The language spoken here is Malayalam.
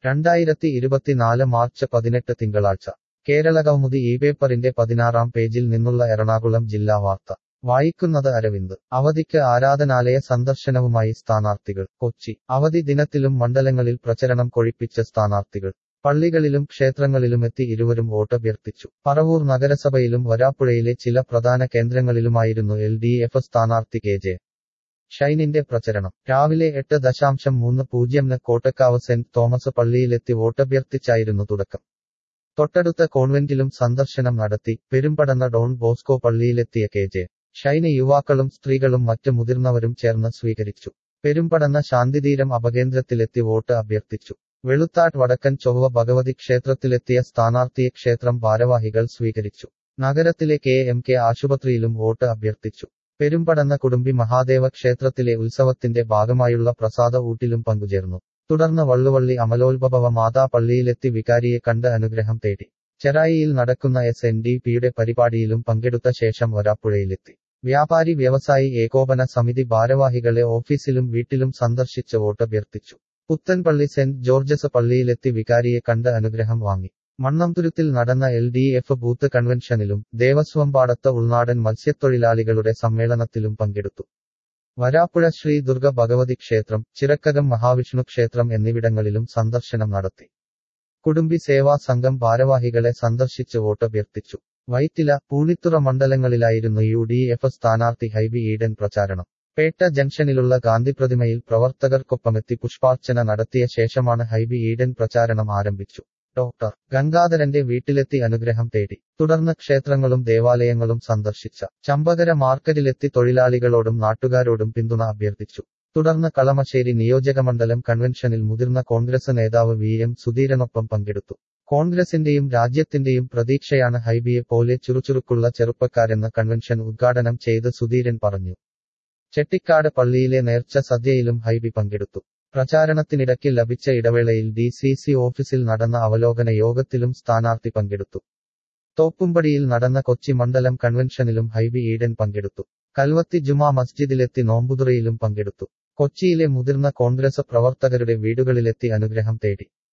രണ്ടായിരത്തി ഇരുപത്തിനാല് മാർച്ച് പതിനെട്ട് തിങ്കളാഴ്ച കേരള കൗമുദി ഈ പേപ്പറിന്റെ പതിനാറാം പേജിൽ നിന്നുള്ള എറണാകുളം ജില്ലാ വാർത്ത വായിക്കുന്നത് അരവിന്ദ് അവധിക്ക് ആരാധനാലയ സന്ദർശനവുമായി സ്ഥാനാർത്ഥികൾ കൊച്ചി അവധി ദിനത്തിലും മണ്ഡലങ്ങളിൽ പ്രചരണം കൊഴിപ്പിച്ച സ്ഥാനാർത്ഥികൾ പള്ളികളിലും ക്ഷേത്രങ്ങളിലുമെത്തി ഇരുവരും വോട്ടഭ്യർത്ഥിച്ചു പറവൂർ നഗരസഭയിലും വരാപ്പുഴയിലെ ചില പ്രധാന കേന്ദ്രങ്ങളിലുമായിരുന്നു എൽ ഡി എഫ് സ്ഥാനാർത്ഥി കെ ജെ ഷൈനിന്റെ പ്രചരണം രാവിലെ എട്ട് ദശാംശം മൂന്ന് പൂജ്യംന് കോട്ടക്കാവ് സെന്റ് തോമസ് പള്ളിയിലെത്തി വോട്ടഭ്യർത്ഥിച്ചായിരുന്നു തുടക്കം തൊട്ടടുത്ത കോൺവെന്റിലും സന്ദർശനം നടത്തി പെരുമ്പടന്ന ഡോൺ ബോസ്കോ പള്ളിയിലെത്തിയ കെ ജെ ഷൈന് യുവാക്കളും സ്ത്രീകളും മറ്റ് മുതിർന്നവരും ചേർന്ന് സ്വീകരിച്ചു പെരുമ്പടന്ന ശാന്തിതീരം അപകേന്ദ്രത്തിലെത്തി വോട്ട് അഭ്യർത്ഥിച്ചു വെളുത്താട്ട് വടക്കൻ ചൊവ്വ ഭഗവതി ക്ഷേത്രത്തിലെത്തിയ സ്ഥാനാർത്ഥിയെ ക്ഷേത്രം ഭാരവാഹികൾ സ്വീകരിച്ചു നഗരത്തിലെ കെ എം കെ ആശുപത്രിയിലും വോട്ട് അഭ്യർത്ഥിച്ചു പെരുമ്പടന്ന കുടുംബി മഹാദേവ ക്ഷേത്രത്തിലെ ഉത്സവത്തിന്റെ ഭാഗമായുള്ള പ്രസാദ ഊട്ടിലും പങ്കുചേർന്നു തുടർന്ന് വള്ളുവള്ളി അമലോത്ഭവ മാതാ പള്ളിയിലെത്തി വികാരിയെ കണ്ട് അനുഗ്രഹം തേടി ചെറായിയിൽ നടക്കുന്ന എസ് എൻ ഡി പിയുടെ പരിപാടിയിലും പങ്കെടുത്ത ശേഷം വരാപ്പുഴയിലെത്തി വ്യാപാരി വ്യവസായി ഏകോപന സമിതി ഭാരവാഹികളെ ഓഫീസിലും വീട്ടിലും സന്ദർശിച്ച് വോട്ടഭ്യർത്ഥിച്ചു പുത്തൻപള്ളി സെന്റ് ജോർജസ് പള്ളിയിലെത്തി വികാരിയെ കണ്ട് അനുഗ്രഹം വാങ്ങി മണ്ണംതുരുത്തിൽ നടന്ന എൽ ഡി എഫ് ബൂത്ത് കൺവെൻഷനിലും ദേവസ്വംപാടത്ത് ഉൾനാടൻ മത്സ്യത്തൊഴിലാളികളുടെ സമ്മേളനത്തിലും പങ്കെടുത്തു വരാപ്പുഴ ശ്രീ ദുർഗ ഭഗവതി ക്ഷേത്രം ചിറക്കകം മഹാവിഷ്ണു ക്ഷേത്രം എന്നിവിടങ്ങളിലും സന്ദർശനം നടത്തി കുടുംബി സേവാ സംഘം ഭാരവാഹികളെ സന്ദർശിച്ച് വോട്ടഭ്യർത്ഥിച്ചു വൈറ്റില പൂണിത്തുറ മണ്ഡലങ്ങളിലായിരുന്നു യു ഡി എഫ് സ്ഥാനാർത്ഥി ഹൈബി ഈഡൻ പ്രചാരണം പേട്ട ജംഗ്ഷനിലുള്ള ഗാന്ധിപ്രതിമയിൽ പ്രവർത്തകർക്കൊപ്പമെത്തി പുഷ്പാർച്ചന നടത്തിയ ശേഷമാണ് ഹൈബി ഈഡൻ പ്രചാരണം ആരംഭിച്ചു ഡോക്ടർ ഗംഗാധരന്റെ വീട്ടിലെത്തി അനുഗ്രഹം തേടി തുടർന്ന് ക്ഷേത്രങ്ങളും ദേവാലയങ്ങളും സന്ദർശിച്ച ചമ്പകര മാർക്കറ്റിലെത്തി തൊഴിലാളികളോടും നാട്ടുകാരോടും പിന്തുണ അഭ്യർത്ഥിച്ചു തുടർന്ന് കളമശ്ശേരി നിയോജകമണ്ഡലം കൺവെൻഷനിൽ മുതിർന്ന കോൺഗ്രസ് നേതാവ് വി എം സുധീരനൊപ്പം പങ്കെടുത്തു കോൺഗ്രസിന്റെയും രാജ്യത്തിന്റെയും പ്രതീക്ഷയാണ് ഹൈബിയെ പോലെ ചുറുചുറുക്കുള്ള ചെറുപ്പക്കാരെന്ന് കൺവെൻഷൻ ഉദ്ഘാടനം ചെയ്ത് സുധീരൻ പറഞ്ഞു ചെട്ടിക്കാട് പള്ളിയിലെ നേർച്ച സദ്യയിലും ഹൈബി പങ്കെടുത്തു പ്രചാരണത്തിനിടയ്ക്ക് ലഭിച്ച ഇടവേളയിൽ ഡി സി സി ഓഫീസിൽ നടന്ന അവലോകന യോഗത്തിലും സ്ഥാനാർത്ഥി പങ്കെടുത്തു തോപ്പുംപടിയിൽ നടന്ന കൊച്ചി മണ്ഡലം കൺവെൻഷനിലും ഹൈബി ഈഡൻ പങ്കെടുത്തു കൽവത്തി ജുമാ മസ്ജിദിലെത്തി നോമ്പുതുറയിലും പങ്കെടുത്തു കൊച്ചിയിലെ മുതിർന്ന കോൺഗ്രസ് പ്രവർത്തകരുടെ വീടുകളിലെത്തി അനുഗ്രഹം തേടി